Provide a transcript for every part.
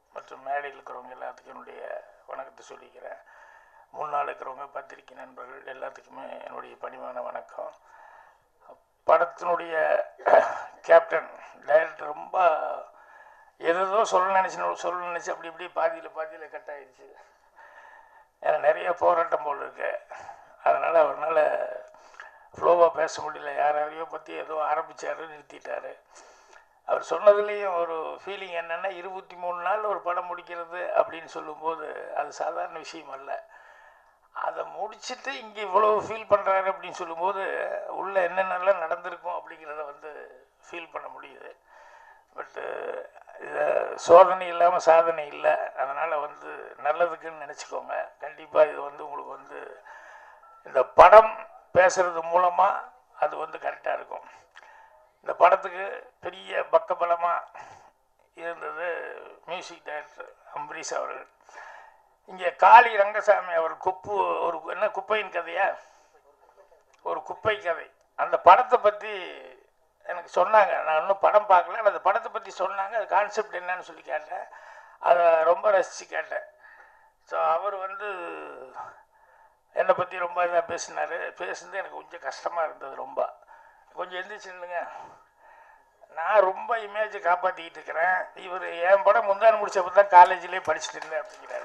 மற்றும் மேடையில் இருக்கிறவங்க எல்லாத்துக்கும் என்னுடைய வணக்கத்தை சொல்லிக்கிறேன் முன்னால் இருக்கிறவங்க பத்திரிகை நண்பர்கள் எல்லாத்துக்குமே என்னுடைய பணிவான வணக்கம் படத்தினுடைய கேப்டன் டைரக்டர் ரொம்ப எதோ சொல்ல நினச்சி சொல்ல நினச்சி அப்படி இப்படி பாதியில் பாதியில் கட் ஆயிடுச்சு ஏன்னா நிறைய போராட்டம் போல் இருக்கு அதனால் அவரால் ஃப்ளோவாக பேச முடியல யார் யாரையோ பற்றி ஏதோ ஆரம்பித்தாரு நிறுத்திட்டாரு அவர் சொன்னதுலேயும் ஒரு ஃபீலிங் என்னென்னா இருபத்தி மூணு நாள் ஒரு படம் முடிக்கிறது அப்படின்னு சொல்லும்போது அது சாதாரண விஷயம் அல்ல அதை முடிச்சுட்டு இங்கே இவ்வளோ ஃபீல் பண்ணுறாரு அப்படின்னு சொல்லும்போது உள்ளே என்னென்னலாம் நடந்திருக்கும் அப்படிங்கிறத வந்து ஃபீல் பண்ண முடியுது பட்டு இதை சோதனை இல்லாமல் சாதனை இல்லை அதனால் வந்து நல்லதுக்குன்னு நினச்சிக்கோங்க கண்டிப்பாக இது வந்து உங்களுக்கு வந்து இந்த படம் பேசுகிறது மூலமாக அது வந்து கரெக்டாக இருக்கும் இந்த படத்துக்கு பெரிய பக்கபலமாக இருந்தது மியூசிக் டைரக்டர் அம்பரீஷ் அவர்கள் இங்கே காளி ரங்கசாமி அவர் குப்பு ஒரு என்ன குப்பையின் கதையா ஒரு குப்பை கதை அந்த படத்தை பற்றி எனக்கு சொன்னாங்க நான் இன்னும் படம் பார்க்கல ஆனா அந்த படத்தை பற்றி சொன்னாங்க அது கான்செப்ட் என்னன்னு சொல்லி கேட்டேன் அதை ரொம்ப ரசித்து கேட்டேன் ஸோ அவர் வந்து என்னை பற்றி ரொம்ப இதாக பேசினார் பேசுனது எனக்கு கொஞ்சம் கஷ்டமாக இருந்தது ரொம்ப கொஞ்சம் எந்திரிச்சு நில்லுங்க நான் ரொம்ப இமேஜை காப்பாற்றிக்கிட்டு இருக்கிறேன் இவர் என் படம் முந்தான முடிச்சப்போ தான் காலேஜ்லேயே படிச்சுட்டு இருந்தேன் அப்படிங்கிறாரு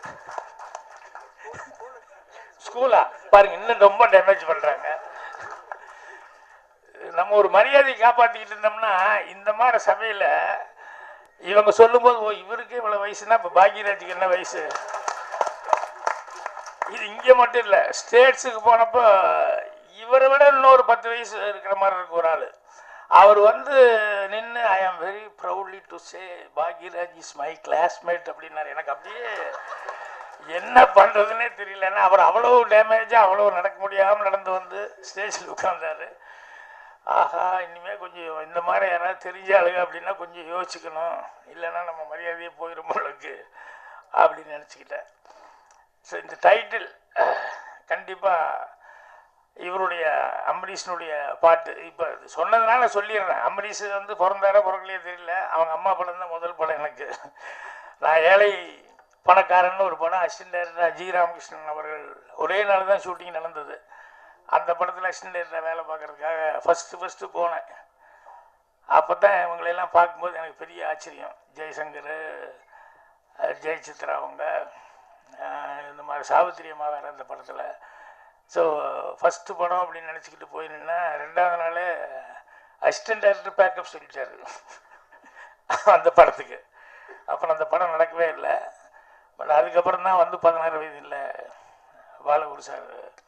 ஸ்கூலா பாருங்க இன்னும் ரொம்ப டேமேஜ் பண்ணுறாங்க நம்ம ஒரு மரியாதையை காப்பாற்றிக்கிட்டு இருந்தோம்னா இந்த மாதிரி சபையில் இவங்க சொல்லும்போது ஓ இவருக்கு இவ்வளோ வயசுனா இப்போ பாக்யராஜுக்கு என்ன வயசு இது இங்கே மட்டும் இல்லை ஸ்டேட்ஸுக்கு போனப்போ இவரை விட இன்னொரு பத்து வயசு இருக்கிற மாதிரி இருக்கு ஒரு ஆள் அவர் வந்து நின்று I am very proudly to say Bhagyaraj is my classmate அப்படின்னாரு எனக்கு அப்படியே என்ன பண்ணுறதுனே தெரியல ஏன்னா அவர் அவ்வளோ டேமேஜாக அவ்வளோ நடக்க முடியாமல் நடந்து வந்து ஸ்டேஜில் உட்கார்ந்தாரு ஆஹா இனிமேல் கொஞ்சம் இந்த மாதிரி யாராவது தெரிஞ்ச ஆளுங்க அப்படின்னா கொஞ்சம் யோசிக்கணும் இல்லைன்னா நம்ம மரியாதையே போயிடும் போலக்கு அப்படின்னு நினச்சிக்கிட்டேன் ஸோ இந்த டைட்டில் கண்டிப்பாக இவருடைய அம்பரீஷனுடைய பாட்டு இப்போ சொன்னதுனால சொல்லிடுறேன் அம்பரீஷ் வந்து பிறந்தாரோ பிறக்கலையே தெரியல அவங்க அம்மா படம் தான் முதல் படம் எனக்கு நான் ஏழை பணக்காரன்னு ஒரு படம் அசிஸ்டன்ட் டைரக்டர் ஜி ராமகிருஷ்ணன் அவர்கள் ஒரே நாள் தான் ஷூட்டிங் நடந்தது அந்த படத்தில் அசிஸ்டன்ட் டைரக்டர் வேலை பார்க்கறதுக்காக ஃபஸ்ட்டு ஃபஸ்ட்டு போனேன் அப்போ தான் இவங்களெல்லாம் பார்க்கும்போது எனக்கு பெரிய ஆச்சரியம் ஜெய்சங்கர் அஹ் ஜெயசித்ரா அவங்க அஹ் இந்த மாதிரி சாவித்திரி அம்மா வேறு அந்த படத்தில் ஸோ ஃபஸ்ட்டு படம் அப்படின்னு நினச்சிக்கிட்டு போய் நின்னா ரெண்டாவது நாளே அசிஸ்டன்ட் டைரக்டர் பேக்கப் சொல்லிட்டாரு அந்த படத்துக்கு அப்புறம் அந்த படம் நடக்கவே இல்லை பட் அதுக்கப்புறம் தான் வந்து பதினாறு வயதில் பாலகுரு சார்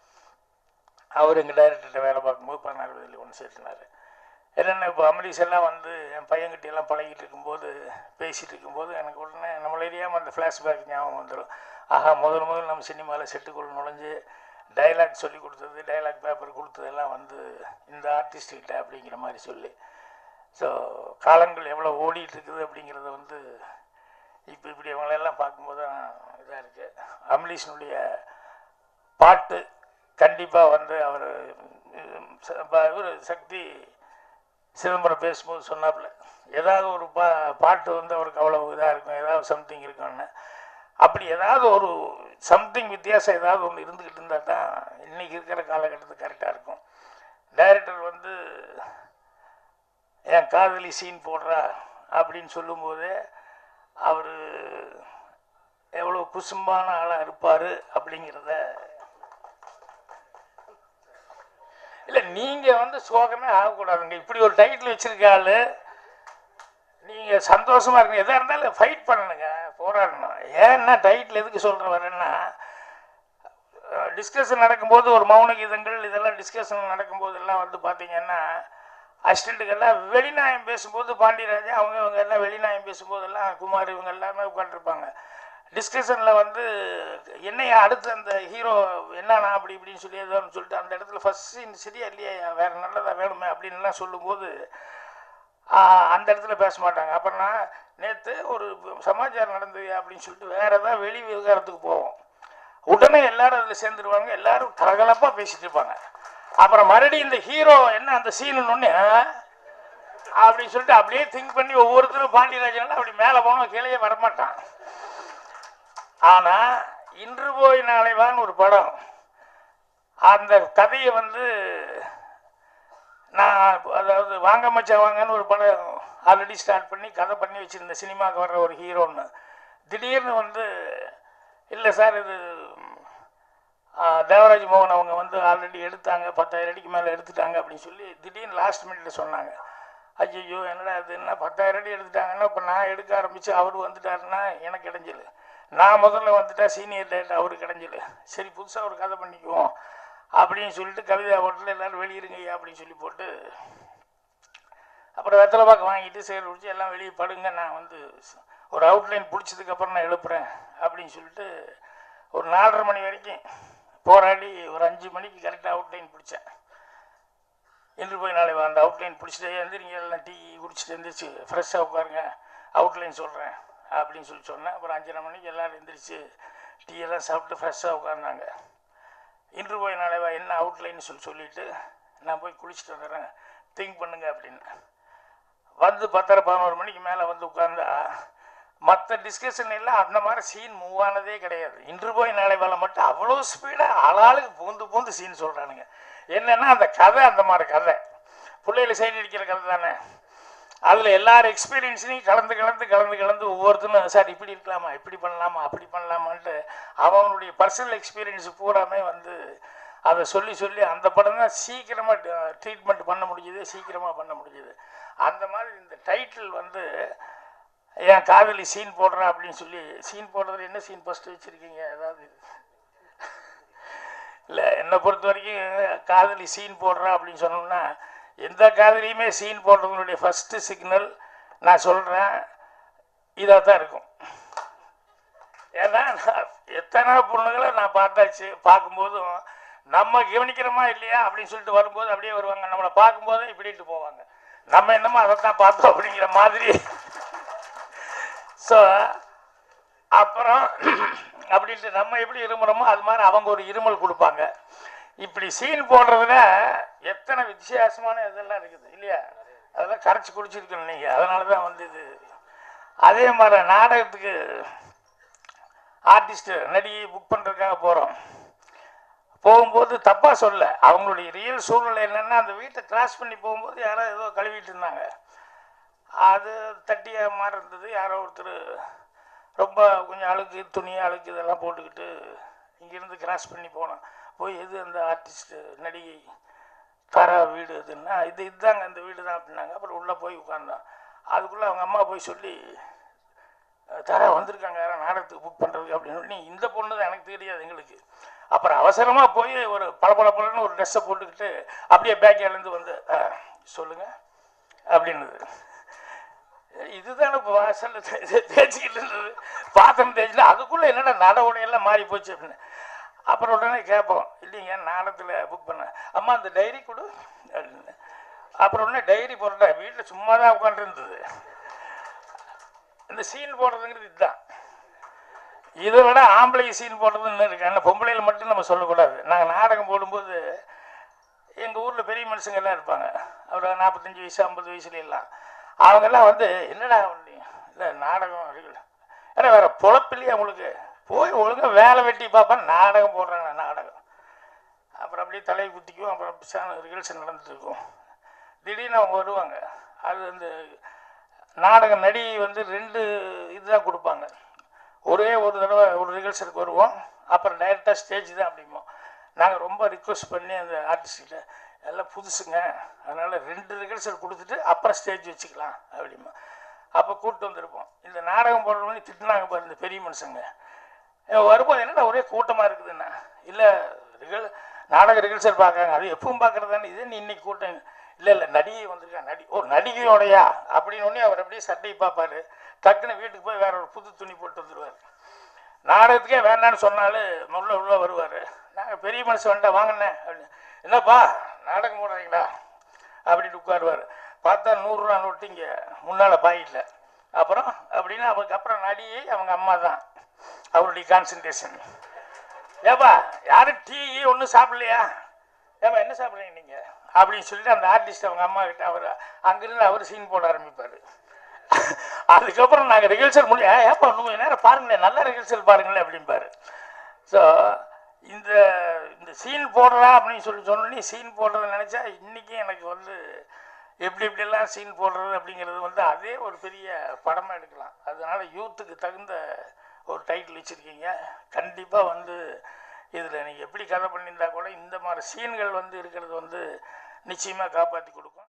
அவர் எங்கள் டைரக்டர்கிட்ட வேலை பார்க்கும்போது பதினாறு வயதில் ஒன்று சேர்த்துனார் என்னென்ன இப்போ அமரீஷ் எல்லாம் வந்து என் பையன்கிட்ட எல்லாம் பழகிட்டு இருக்கும்போது பேசிகிட்டு இருக்கும்போது எனக்கு உடனே நம்மள எரியாமல் அந்த ஃப்ளாஷ்பேக் ஞாபகம் வந்துடும் ஆஹா முதல் முதல் நம்ம சினிமாவில் செட்டுக்குள்ள நுழைஞ்சு டைலாக் சொல்லி கொடுத்தது டைலாக் பேப்பர் கொடுத்ததெல்லாம் வந்து இந்த ஆர்டிஸ்ட்கிட்ட அப்படிங்கிற மாதிரி சொல்லி ஸோ காலங்கள் எவ்வளோ ஓடிட்டு இருக்குது அப்படிங்கிறத வந்து இப்போ இப்படி அவங்களெல்லாம் பார்க்கும்போது இதாக இருக்குது அமலீஷனுடைய பாட்டு கண்டிப்பாக வந்து அவர் இவர் சக்தி சிதம்பரம் பேசும்போது சொன்னாப்புல ஏதாவது ஒரு பா பாட்டு வந்து அவருக்கு அவ்வளோ இதாக இருக்கும் ஏதாவது சம்திங் இருக்கும்னு அப்படி ஏதாவது ஒரு சம்திங் வித்தியாசம் ஏதாவது ஒன்று இருந்துக்கிட்டு இருந்தால் தான் இன்றைக்கி இருக்கிற காலகட்டத்துக்கு கரெக்டாக இருக்கும் டைரக்டர் வந்து என் காதலி சீன் போடுறா அப்படின்னு சொல்லும்போதே அவர் எவ்வளோ குசும்பான ஆளாக இருப்பார் அப்படிங்கிறத இல்லை நீங்கள் வந்து சோகமே ஆகக்கூடாதுங்க இப்படி ஒரு டைட்டில் வச்சிருக்க ஆளு நீங்கள் சந்தோஷமாக இருக்கணும் எதாக இருந்தாலும் ஃபைட் பண்ணணுங்க போராடணும் ஏன்னா டைட்டில் எதுக்கு சொல்கிற வரேன்னா டிஸ்கஷன் நடக்கும்போது ஒரு மௌன கீதங்கள் இதெல்லாம் டிஸ்கஷன் நடக்கும்போதெல்லாம் வந்து பார்த்தீங்கன்னா அசிஸ்டண்ட்டுக்கெல்லாம் வெளிநாயம் பேசும்போது பாண்டியராஜா அவங்க இவங்க எல்லாம் வெளிநாயம் பேசும்போதெல்லாம் குமார் இவங்க எல்லாமே உட்காந்துருப்பாங்க டிஸ்கஷனில் வந்து என்னையா அடுத்து அந்த ஹீரோ என்னண்ணா அப்படி இப்படின்னு சொல்லி ஏதோ ஒன்று சொல்லிட்டு அந்த இடத்துல ஃபஸ்ட் சீன் சரியா இல்லையா வேறு நல்லதாக வேணுமே அப்படின்லாம் சொல்லும்போது ஆஹ், அந்த இடத்துல பேச மாட்டாங்க அப்புறம் நான் நேற்று ஒரு சமாச்சாரம் நடந்தது அப்படின்னு சொல்லிட்டு வேறு ஏதாவது வெளி விவகாரத்துக்கு போவோம் உடனே எல்லாரும் அதில் சேர்ந்துருவாங்க எல்லாரும் கலகலப்பாக பேசிட்டு இருப்பாங்க அப்புறம் மறுபடியும் இந்த ஹீரோ என்ன அந்த சீனு ஒன்று அப்படின்னு சொல்லிட்டு அப்படியே திங்க் பண்ணி ஒவ்வொருத்தரும் பாண்டியராஜன் அப்படி மேலே போனோம் கீழே வரமாட்டான் ஆனால் இன்று போய் நாளைவான்னு ஒரு படம் அந்த கதையை வந்து நான் அதாவது வாங்க மச்சான் வாங்கன்னு ஒரு படம் ஆல்ரெடி ஸ்டார்ட் பண்ணி கதை பண்ணி வச்சுருந்தேன் சினிமாவுக்கு வர்ற ஒரு ஹீரோன்னு திடீர்னு வந்து இல்லை சார் இது ஆ, தேவராஜ் மோகன் அவங்க வந்து ஆல்ரெடி எடுத்தாங்க பத்தாயிரம் அடிக்கு மேலே எடுத்துட்டாங்க அப்படின்னு சொல்லி திடீர்னு லாஸ்ட் மினிட்ல சொன்னாங்க ஐயோ என்னடா இது என்ன பத்தாயிரம் அடி எடுத்துட்டாங்கன்னா இப்போ நான் எடுக்க ஆரம்பித்து அவர் வந்துட்டாருன்னா எனக்கு இடைஞ்சல் நான் முதல்ல வந்துட்டா சீனியர் டேட் அவருக்கு இடைஞ்சல் சரி புதுசாக ஒரு கதை பண்ணிக்குவோம் அப்படின்னு சொல்லிட்டு கவிதா ஹோட்டலில் எல்லோரும் வெளியிருங்கய்யா அப்படின்னு சொல்லி போட்டு அப்புறம் வெத்தலை பாக்கு வாங்கிட்டு சரி பிடிச்சி எல்லாம் வெளியே படுங்க நான் வந்து ஒரு அவுட்லைன் பிடிச்சதுக்கப்புறம் நான் எழுப்புறேன் அப்படின்னு சொல்லிட்டு ஒரு நாலரை மணி வரைக்கும் போராடி ஒரு அஞ்சு மணிக்கு கரெக்டாக அவுட்லைன் பிடிச்சேன் இன்று போய் நாளை வா, அந்த அவுட்லைன் பிடிச்சிட்டு எந்திரிங்க எல்லாம் டீ குடிச்சிட்டு எந்திரிச்சு ஃப்ரெஷ்ஷாக உட்காருங்க அவுட்லைன் சொல்கிறேன் அப்படின்னு சொல்லி சொன்னேன் அப்புறம் அஞ்சரை மணிக்கு எல்லோரும் எந்திரிச்சு டீ எல்லாம் சாப்பிட்டு ஃப்ரெஷ்ஷாக உட்கார்ந்தாங்க இன்று போய் நாளை வா என்ன அவுட்லைன்னு சொல்லி சொல்லிவிட்டு நான் போய் குளிச்சுட்டு வந்துடுறேன் திங்க் பண்ணுங்க அப்படின்னு வந்து பத்தரை பதினோரு மணிக்கு மேலே வந்து உட்கார்ந்தா மற்ற டிஸ்கஷன் எல்லாம் அந்த மாதிரி சீன் மூவ் ஆனதே கிடையாது இன்று போய் நாளை வேலை மட்டும் அவ்வளோ ஸ்பீடாக ஆளாளுக்கு பூந்து பூந்து சீன் சொல்கிறானுங்க என்னென்னா அந்த கதை அந்த மாதிரி கதை பிள்ளைகளை சைடு அடிக்கிற கதை தானே அதில் எல்லார் எக்ஸ்பீரியன்ஸையும் கலந்து கலந்து கலந்து கலந்து ஒவ்வொருத்தரும் சார் இப்படி இருக்கலாமா இப்படி பண்ணலாமா அப்படி பண்ணலாமான்ட்டு அவனுடைய பர்சனல் எக்ஸ்பீரியன்ஸ் பூராமே வந்து அதை சொல்லி சொல்லி அந்த படம் தான் சீக்கிரமாக ட்ரீட்மெண்ட் பண்ண முடியுது சீக்கிரமாக பண்ண முடியுது அந்த மாதிரி இந்த டைட்டில் வந்து என் காதலி சீன் போடுறேன் அப்படின்னு சொல்லி சீன் போடுறதுல என்ன சீன் ஃபஸ்ட்டு வச்சுருக்கீங்க அதாவது இல்லை என்னை பொறுத்த வரைக்கும் காதலி சீன் போடுறேன் அப்படின்னு சொன்னோம்னா எந்த காதலியுமே சீன் போடுறதுனுடைய ஃபஸ்ட்டு சிக்னல் நான் சொல்கிறேன் இதாக தான் இருக்கும் ஏன்னா நான் எத்தனை பொண்ணுகளை நான் பார்த்தாச்சு பார்க்கும்போதும் நம்ம கவனிக்கிறோமா இல்லையா அப்படின்னு சொல்லிட்டு வரும்போது அப்படியே வருவாங்க நம்மளை பார்க்கும்போது இப்படின்ட்டு போவாங்க நம்ம என்னமோ அதை தான் பார்த்தோம் அப்படிங்கிற மாதிரி ஸோ அப்புறம் அப்படின்ட்டு நம்ம எப்படி இருமுறோமோ அது மாதிரி அவங்க ஒரு இருமல் கொடுப்பாங்க இப்படி சீன் போடுறதுல எத்தனை வித்தியாசமான இதெல்லாம் இருக்குது இல்லையா அதெல்லாம் கரைச்சி குடிச்சிருக்கணும் நீங்கள் அதனால தான் வந்து இது அதே மாதிரி நாடகத்துக்கு ஆர்டிஸ்ட்டு நடிகை புக் பண்ணுறதுக்காக போகிறோம் போகும்போது தப்பாக சொல்ல அவங்களுடைய ரியல் சூழ்நிலை என்னென்னா அந்த வீட்டை கிராஸ் பண்ணி போகும்போது யாரோ ஏதோ கழுவிட்டு இருந்தாங்க அது தட்டிய மாதிரி இருந்தது யாரோ ஒருத்தர் ரொம்ப கொஞ்சம் அழுக்கு துணி அழுக்கு இதெல்லாம் போட்டுக்கிட்டு இங்கேருந்து கிராஸ் பண்ணி போனோம் போய் எது அந்த ஆர்டிஸ்ட்டு நடிகை தர வீடு இதுன்னா இது இதுதாங்க அந்த வீடு தான் அப்படின்னாங்க அப்புறம் உள்ளே போய் உட்காந்தோம் அதுக்குள்ளே அவங்க அம்மா போய் சொல்லி தர வந்திருக்காங்க யாரோ நாடகத்துக்கு புக் பண்ணுறதுக்கு அப்படின்னு சொல்லி இந்த பொண்ணு தான் எனக்கு தெரியாது எங்களுக்கு அப்புறம் அவசரமாக போய் ஒரு பளபளபளன்னு ஒரு ட்ரெஸ்ஸை போட்டுக்கிட்டு அப்படியே பேக்கேலேருந்து வந்து "அஹ், சொல்லுங்க அப்படின்னுது இதுதானே இப்போ வாசலில் தேய்ச்சிக்கிட்டு இருந்தது பாத்திரம் தேய்ச்சிட்டு அதுக்குள்ளே என்னடா நட உடையெல்லாம் மாறி போச்சு அப்படின்னு அப்புறம் உடனே கேட்போம் இல்லைங்க நாடகத்தில் புக் பண்ணேன் அம்மா அந்த டைரி கொடு அப்படின்னு அப்புறம் உடனே டைரி போடுறேன் வீட்டில் சும்மா தான் உட்காந்துருந்தது இந்த சீன் போடுறதுங்கிறது இதுதான் இதை விட ஆம்பளை சீன் போடுறதுன்னு இருக்கு ஆனால் பொம்பளையில் மட்டும் நம்ம சொல்லக்கூடாது நாங்கள் நாடகம் போடும்போது எங்கள் ஊரில் பெரிய மனுஷங்க எல்லாம் இருப்பாங்க அவர் நாற்பத்தஞ்சு வயசு ஐம்பது வயசுல எல்லாம் அவங்கெல்லாம் வந்து என்னடா பண்ணி இல்லை நாடகம் இருக்குல்ல ஏன்னா வேறு பொழப்பில்லையா உங்களுக்கு போய் ஒழுங்காக வேலை வெட்டி பார்ப்பேன் நாடகம் போடுறாங்க நாடகம் அப்புறம் அப்படியே தலையை குத்திக்கும் அப்புறம் ரிகல்சன் நடந்துட்டு இருக்கும் திடீர்னு அவங்க வருவாங்க அது வந்து நாடக நடி வந்து ரெண்டு இதுதான் கொடுப்பாங்க ஒரே ஒரு தடவை ஒரு ரிகல்சலுக்கு வருவோம் அப்புறம் டைரெக்டாக ஸ்டேஜ் தான் அப்படிம்போம் நாங்கள் ரொம்ப ரிக்வஸ்ட் பண்ணி அந்த ஆர்டிஸ்ட்கிட்ட எல்லாம் புதுசுங்க அதனால் ரெண்டு ரிகல்சல் கொடுத்துட்டு அப்புறம் ஸ்டேஜ் வச்சுக்கலாம் அப்படிமா அப்போ கூப்பிட்டு வந்திருப்போம் இந்த நாடகம் போடுறவங்க திட்டினாங்க பாரு இந்த பெரிய மனுஷங்க இவன் வரும்போது என்னடா ஒரே கூட்டமாக இருக்குதுன்னா இல்லை ரிகல் நாடக ரிகல்சல் பார்க்குறாங்க அது எப்பவும் பார்க்குறது தானே இதே நீ இன்னைக்கு கூட்டம் இல்லை இல்லை நடிகை வந்திருக்கா நடி ஓ நடிகையோடையா அப்படின்னு உடனே அவர் அப்படியே சட்டையை பார்ப்பாரு டக்குன்னு வீட்டுக்கு போய் வேற ஒரு புது துணி போட்டு வந்துடுவார் நாடகத்துக்கே வேண்டான்னு சொன்னாலும் உள்ள உள்ள வருவார் நாங்கள் பெரிய மனுஷன் வந்துட்டா வாங்கினேன் அப்படின்னு என்னப்பா நாடகம் போடுறீங்களா அப்படின்னு உட்காருவார் பார்த்தா நூறுரூவா நோட்டு இங்கே முன்னால் பாயிட்டில் அப்புறம் அப்படின்னு அவருக்கு அப்புறம் நடிகை அவங்க அம்மா தான் அவருடைய கான்சன்ட்ரேஷன் ஏப்பா யாரும் டீ ஒன்றும் சாப்பிடலையா ஏப்பா என்ன சாப்பிட்றீங்க நீங்கள் அப்படின்னு சொல்லிட்டு அந்த ஆர்டிஸ்ட் அவங்க அம்மா கிட்ட அவர் அங்கிருந்து அவர் சீன் போட ஆரம்பிப்பார் அதுக்கப்புறம் நாங்கள் ரிஹர்சல் முடி ஏப்பா இன்னும் நேரம் பாருங்களேன் நல்ல ரிஹர்சல் பாருங்களேன் அப்படிம்பாரு ஸோ இந்த இந்த சீன் போடுறா அப்படின்னு சொல்லி சொன்னோன்னே சீன் போடுறத நினச்சா இன்றைக்கும் எனக்கு வந்து எப்படி எப்படியெல்லாம் சீன் போடுறது அப்படிங்கிறது வந்து அதே ஒரு பெரிய படமாக எடுக்கலாம் அதனால் யூத்துக்கு தகுந்த ஒரு டைட்டில் வச்சுருக்கீங்க கண்டிப்பாக வந்து இதில் நீங்கள் எப்படி கதை பண்ணியிருந்தா கூட இந்த மாதிரி சீன்கள் வந்து இருக்கிறது வந்து நிச்சயமாக காப்பாற்றி கொடுக்கும்